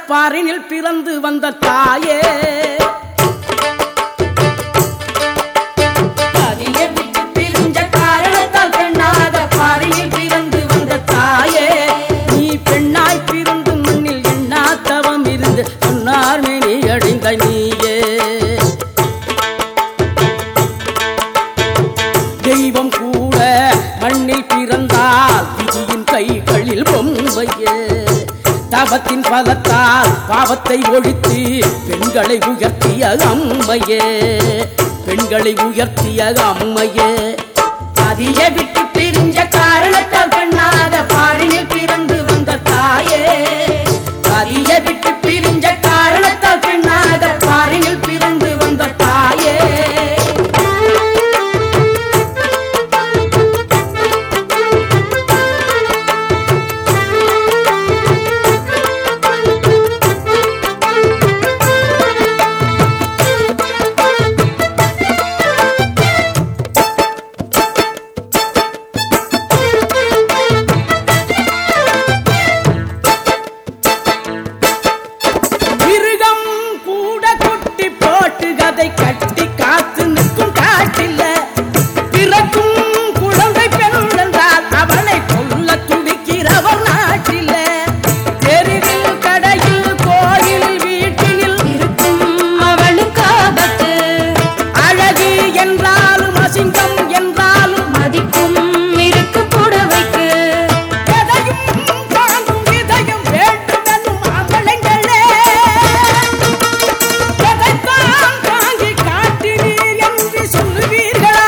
பாரினில் பிறந்து வந்த தாயே பதியை விட்டு பிரிஞ்ச காரணத்தால் பெண்ணாக பாரியில் பிறந்து வந்த தாயே நீ பெண்ணாய் பிறந்து மண்ணில் எண்ணா தவம் இருந்து சொன்னார் மேனி அடைந்த நீயே தெய்வம் கூட மண்ணில் பிறந்தால் விதியின் கைகளில் பொம்மையே தவத்தின் பலத்தால் பாவத்தை ஒழித்து பெண்களை உயர்த்திய அம்மையே பெண்களை உயர்த்திய அம்மையே பதியை விட்டு பிரிஞ்ச காரணத்தால் பெண்ணாக பாரியில் பிறந்து வந்த தாயே பதியை விட்டு பிரிஞ்ச காரணத்தால் பெண்ணாக பாரியில் பிறந்து வந்த தாயே மிருகம் கூட குட்டி போட்டு கதை கட்டி காத்து நிற்கும் காட்டில்ல பிறக்கும் குழந்தை பெண் என்றால் அவனை கொல்ல துடிக்கிறவர் நாட்டில்ல தெருவில் கடையில் கோயில் வீட்டினில் இருக்கும் அவளுக்கு ஆபத்து அழகு என்றாலும் அசிங்கம் என்றாலும் மதிக்கும் இருக்கு புடவைக்கு எதையும் தாங்கும் இதயம் வேண்டுமெனும் அவளைங்களே எதைத்தான் தாங்கி காட்டினீர் என்று சொல்லுவீர்களா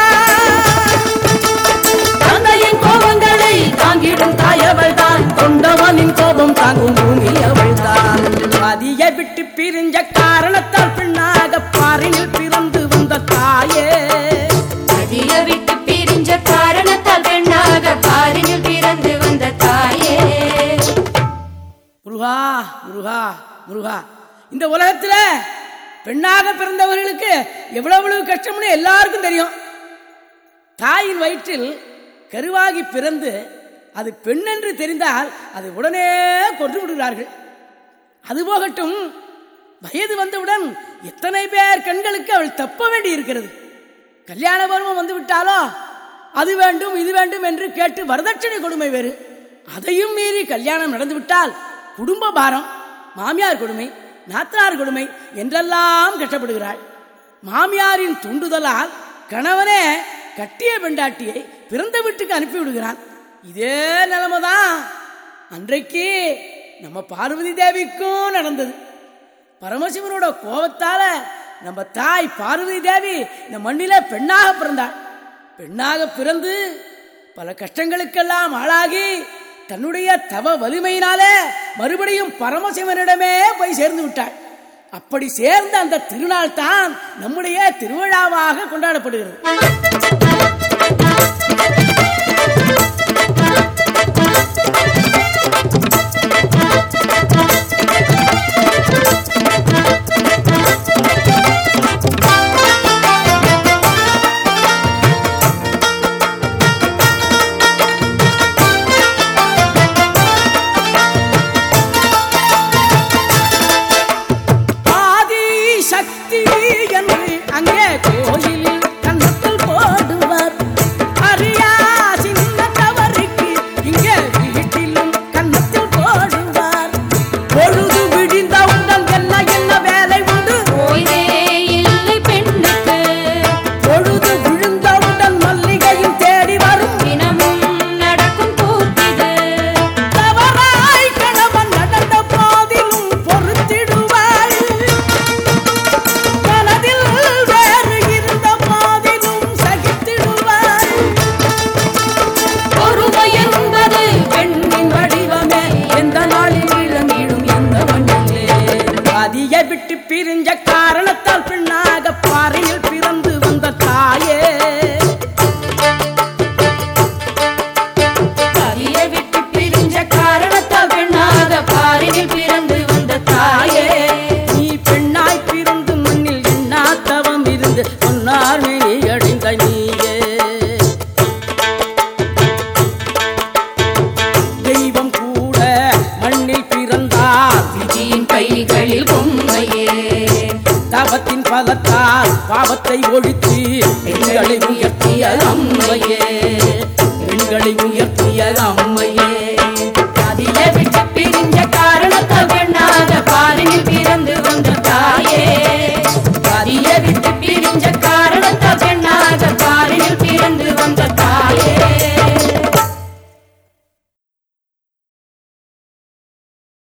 தந்தையின் கோபங்களை தாங்கிடும் தாயவள் தான் கொண்டவனின் கோபம் தாங்கும் பூமி அவள்தான் பதியை விட்டு பிரிஞ்ச காரணத்தால் பெண்ணாக பாரினில் பிறந்து வந்த தாயே பதிய விட்டு பிரிஞ்ச காரணத்தால் பெண்ணாக பாரினில் பிறந்து வந்த தாயே முருகா முருகா முருகா இந்த உலகத்துல பெண்ணாக பிறந்தவர்களுக்கு எவ்வளவு கஷ்டம்னு எல்லாருக்கும் தெரியும் தாயின் வயிற்றில் கருவாகி பிறந்து அது பெண் என்று தெரிந்தால் அதை உடனே கொன்று விடுகிறார்கள் அது போகட்டும் வயது வந்தவுடன் எத்தனை பேர் கண்களுக்கு அவள் தப்ப வேண்டி இருக்கிறது கல்யாண பருவம் வந்து விட்டாலோ அது வேண்டும் இது வேண்டும் என்று கேட்டு வரதட்சணை கொடுமை வேறு அதையும் மீறி கல்யாணம் நடந்துவிட்டால் குடும்ப பாரம் மாமியார் கொடுமை நாத்தனார் கொடுமை என்றெல்லாம் கஷ்டப்படுகிறாள் மாமியாரின் தூண்டுதலால் கணவனே கட்டிய பெண்டாட்டியை பிறந்த வீட்டுக்கு அனுப்பி விடுகிறான் இதே நிலைமைதான் அன்றைக்கு நம்ம பார்வதி தேவிக்கும் நடந்தது பரமசிவனோட கோபத்தால நம்ம தாய் பார்வதி தேவி இந்த மண்ணில பெண்ணாக பிறந்தாள் பெண்ணாக பிறந்து பல கஷ்டங்களுக்கெல்லாம் ஆளாகி தன்னுடைய தவ வலிமையினாலே மறுபடியும் பரமசிவனிடமே போய் சேர்ந்து விட்டாள் அப்படி சேர்ந்த அந்த திருநாள் தான் நம்முடைய திருவிழாவாக கொண்டாடப்படுகிறது ஆதி சக்தி என்று அங்கே கோயிலில் கன்னத்தில் போடுவார் அறியா சின்ன தவறுக்கு இங்கே வீட்டிலும் கன்னத்தில் போடுவார் பொழுது விடிந்தவுடன் என்ன என்ன வேலை உண்டு ஓய்வே இல்லை பெண்ணுக்கு பொழுது விழுந்தவுடன் மல்லிகையும் தேடி வரும் தினமும் நடக்கும் கூத்திது தவறாய் கணவன் நடந்த போதிலும் பொறுத்திடுவாள் மனதில் வேறு இருந்த போதிலும் சகித்திடுவாள் பொறுமை என்பது பெண்ணின் வடிவமே எந்த நாளில் இளங்கிடும் எந்த மண்ணிலே அதியை விட்டு பிரிஞ்ச காரணத்தால் பெண்ணாக பாறையில் பிறந்து வந்த தாயே கரியை விட்டு பிரிஞ்ச காரணத்தால் பெண்ணாக பாரினில் பிறந்து வந்த தாயே நீ பெண்ணாய் பிறந்து மண்ணில் எண்ணா தவம் இருந்து சொன்னார் நீ அடைந்த நீயே தெய்வம் கூட மண்ணில் பிறந்தார் விதியின் கையில் தவத்தின் பலத்தால் பாவத்தை ஒழித்து பெண்களை உயர்த்திய அம்மையே பெண்களை உயர்த்திய அம்மையே